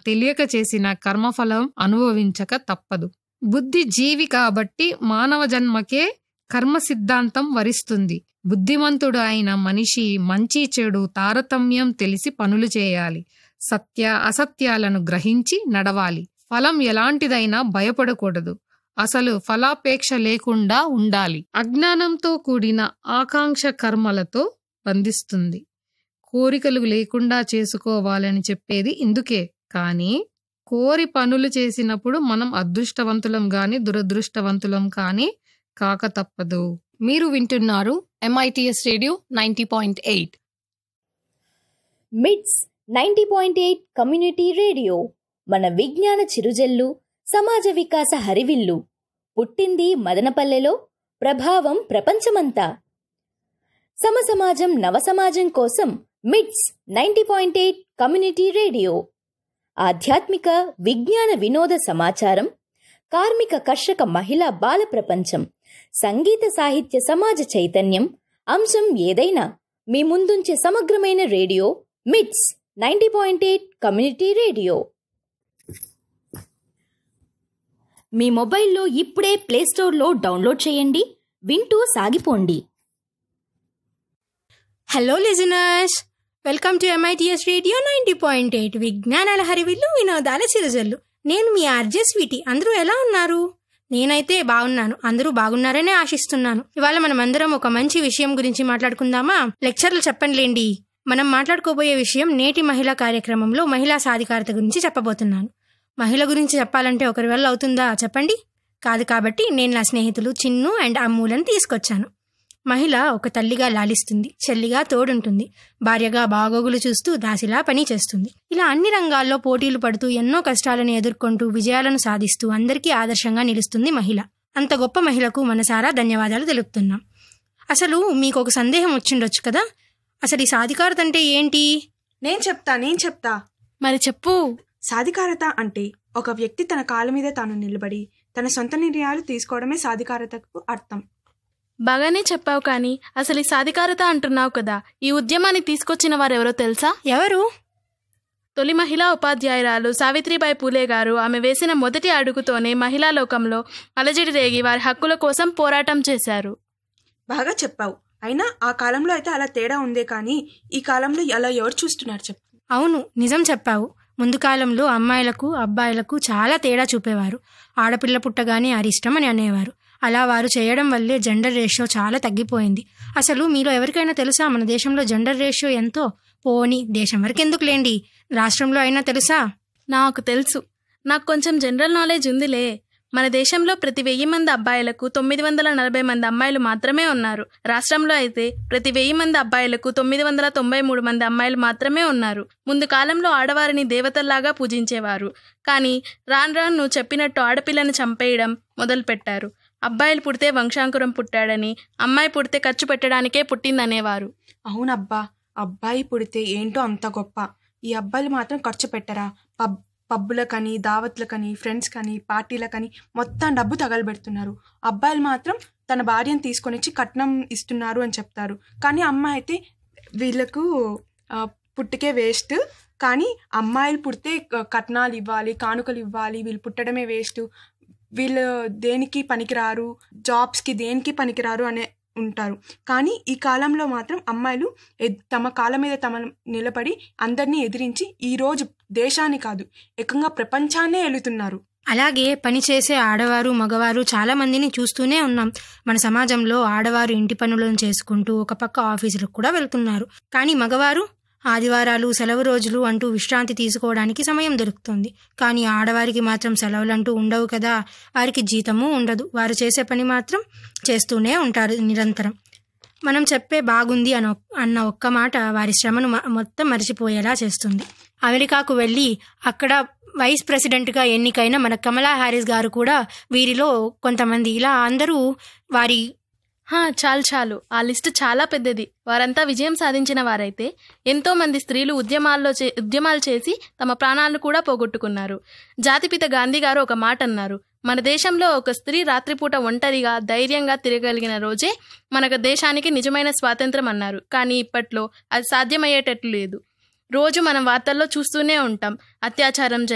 తెలియక చేసిన కర్మఫలం అనుభవించక తప్పదు బుద్ధి జీవి కాబట్టి మానవ జన్మకే కర్మ సిద్ధాంతం వరిస్తుంది బుద్ధిమంతుడు అయిన మనిషి మంచి చెడు తారతమ్యం తెలిసి పనులు చేయాలి సత్య అసత్యాలను గ్రహించి నడవాలి ఫలం ఎలాంటిదైనా భయపడకూడదు అసలు ఫలాపేక్ష లేకుండా ఉండాలి అజ్ఞానంతో కూడిన ఆకాంక్ష కర్మలతో బంధిస్తుంది కోరికలు లేకుండా చేసుకోవాలని చెప్పేది ఇందుకే కానీ కోరి పనులు చేసినప్పుడు మనం అదృష్టవంతులం గాని దురదృష్టవంతులం కానీ కాక తప్పదు మీరు వింటున్నారు MITS radio ninety point eight MITS ninety point eight community radio మన విజ్ఞాన చిరుజల్లు సమాజ వికాస హరివిల్లు పుట్టింది మదనపల్లెలో ప్రభావం ప్రపంచమంతా సమసమాజం నవసమాజం కోసం MITS ninety point eight community radio ఆధ్యాత్మిక విజ్ఞాన వినోద సమాచారం కార్మిక కర్షక మహిళా బాల ప్రపంచం సంగీత సాహిత్య సమాజ చైతన్యం అంశం ఏదైనా మీ ముందుంచే సమగ్రమైన radio MITS ninety point eight community radio మీ మొబైల్లో ఇప్పుడే ప్లేస్టోర్లో డౌన్లోడ్ చేయండి వింటూ సాగిపోండి hello listeners welcome to MITS radio ninety point eight విజ్ఞానాల హరివిల్లు వినోదాల సిరజల్లు నేను మీ ఆర్జే స్వీటీ అందరూ ఎలా ఉన్నారు నేనైతే బాగున్నాను అందరూ బాగున్నారనే ఆశిస్తున్నాను ఇవాళ మనం అందరం ఒక మంచి విషయం గురించి మాట్లాడుకుందామా లెక్చర్లు చెప్పండిలేండి మనం మాట్లాడుకోబోయే విషయం నేటి మహిళా కార్యక్రమంలో మహిళా సాధికారత గురించి చెప్పబోతున్నాను మహిళ గురించి చెప్పాలంటే ఒకరి వల్ల అవుతుందా చెప్పండి కాదు కాబట్టి నేను నా స్నేహితులు చిన్ను అండ్ అమ్ములను తీసుకొచ్చాను మహిళ ఒక తల్లిగా లాలిస్తుంది చెల్లిగా తోడుంటుంది భార్యగా బాగోగులు చూస్తూ దాసిలా పని చేస్తుంది ఇలా అన్ని రంగాల్లో పోటీలు పడుతూ ఎన్నో కష్టాలను ఎదుర్కొంటూ విజయాలను సాధిస్తూ అందరికీ ఆదర్శంగా నిలుస్తుంది మహిళ అంత గొప్ప మహిళకు మనసారా ధన్యవాదాలు తెలుపుతున్నాం అసలు మీకు ఒక సందేహం వచ్చిండొచ్చు కదా అసలు ఈ సాధికారత అంటే ఏంటి నేను చెప్తా నేను చెప్తా మరి చెప్పు సాధికారత అంటే ఒక వ్యక్తి తన కాళ్ళ మీద తాను నిలబడి తన సొంత నిర్ణయాలు తీసుకోవడమే సాధికారతకు అర్థం బాగానే చెప్పావు కానీ అసలు ఈ సాధికారత అంటున్నావు కదా ఈ ఉద్యమాన్ని తీసుకొచ్చిన వారెవరో తెలుసా ఎవరు తొలి మహిళా ఉపాధ్యాయురాలు సావిత్రిబాయి పూలే గారు ఆమె వేసిన మొదటి అడుగుతోనే మహిళా లోకంలో అలజడి రేగి వారి హక్కుల కోసం పోరాటం చేశారు బాగా చెప్పావు అయినా ఆ కాలంలో అయితే అలా తేడా ఉందే కానీ ఈ కాలంలో అలా ఎవరు చూస్తున్నారు చెప్పు అవును నిజం చెప్పావు ముందు కాలంలో అమ్మాయిలకు అబ్బాయిలకు చాలా తేడా చూపేవారు ఆడపిల్ల పుట్టగానే అరిష్టం అని అనేవారు అలా వారు చేయడం వల్లే జెండర్ రేషియో చాలా తగ్గిపోయింది అసలు మీలో ఎవరికైనా తెలుసా మన దేశంలో జెండర్ రేషియో ఎంతో పోని దేశం వరకు ఎందుకు లేండి రాష్ట్రంలో అయినా తెలుసా నాకు తెలుసు నాకు కొంచెం జనరల్ నాలెడ్జ్ ఉందిలే మన దేశంలో ప్రతి వెయ్యి మంది అబ్బాయిలకు తొమ్మిది వందల నలభై మంది అమ్మాయిలు మాత్రమే ఉన్నారు రాష్ట్రంలో అయితే ప్రతి వెయ్యి మంది అబ్బాయిలకు తొమ్మిది వందల తొంభై మూడు మంది అమ్మాయిలు మాత్రమే ఉన్నారు ముందు కాలంలో ఆడవారిని దేవతల్లాగా పూజించేవారు కానీ రాను రాను నువ్వు చెప్పినట్టు ఆడపిల్లను చంపేయడం మొదలుపెట్టారు అబ్బాయిలు పుడితే వంశాంకురం పుట్టాడని అమ్మాయి పుడితే ఖర్చు పెట్టడానికే పుట్టిందనేవారు అవునబ్బా అబ్బాయి పుడితే ఏంటో అంత గొప్ప ఈ అబ్బాయిలు మాత్రం ఖర్చు పెట్టరా పబ్ పబ్బులకని దావత్లకని ఫ్రెండ్స్ కని పార్టీలకని మొత్తం డబ్బు తగలబెడుతున్నారు అబ్బాయిలు మాత్రం తన భార్యను తీసుకొని వచ్చి కట్నం ఇస్తున్నారు అని చెప్తారు కానీ అమ్మాయి అయితే వీళ్ళకు ఆ, పుట్టుకే వేస్ట్ కానీ అమ్మాయిలు పుడితే క- కట్నాలు ఇవ్వాలి కానుకలు ఇవ్వాలి వీళ్ళు పుట్టడమే వేస్ట్ వీళ్ళు దేనికి పనికిరారు జాబ్స్కి దేనికి పనికిరారు అనే ఉంటారు కానీ ఈ కాలంలో మాత్రం అమ్మాయిలు ఎద్- తమ కాళ్ళ మీద తమ నిలబడి అందరినీ ఎదిరించి ఈరోజు దేశాన్ని కాదు ఏకంగా ప్రపంచాన్నే ఏలుతున్నారు అలాగే పనిచేసే ఆడవారు మగవారు చాలా మందిని చూస్తూనే ఉన్నాం మన సమాజంలో ఆడవారు ఇంటి పనులను చేసుకుంటూ ఒక పక్క ఆఫీసులకు కూడా వెళ్తున్నారు కానీ మగవారు ఆదివారాలు సెలవు రోజులు అంటూ విశ్రాంతి తీసుకోవడానికి సమయం దొరుకుతుంది కానీ ఆడవారికి మాత్రం సెలవులంటూ ఉండవు కదా వారికి జీతము ఉండదు వారు చేసే పని మాత్రం చేస్తూనే ఉంటారు నిరంతరం మనం చెప్పే బాగుంది అన్న అన్న ఒక్క మాట వారి శ్రమను మ- మొత్తం మర్చిపోయేలా చేస్తుంది అమెరికాకు వెళ్ళి అక్కడ వైస్ ప్రెసిడెంట్గా ఎన్నికైన మన కమలా హ్యారిస్ గారు కూడా వీరిలో కొంతమంది ఇలా అందరూ వారి హా చాలు చాలు ఆ లిస్టు చాలా పెద్దది వారంతా విజయం సాధించిన వారైతే ఎంతో మంది స్త్రీలు ఉద్యమాల్లో చే ఉద్యమాలు చేసి తమ ప్రాణాలను కూడా పోగొట్టుకున్నారు జాతిపిత గాంధీ గారు ఒక మాట అన్నారు మన దేశంలో ఒక స్త్రీ రాత్రిపూట ఒంటరిగా ధైర్యంగా తిరగలిగిన రోజే మన దేశానికి నిజమైన స్వాతంత్రం అన్నారు కానీ ఇప్పట్లో అది సాధ్యమయ్యేటట్లు లేదు రోజు మనం వార్తల్లో చూస్తూనే ఉంటాం అత్యాచారం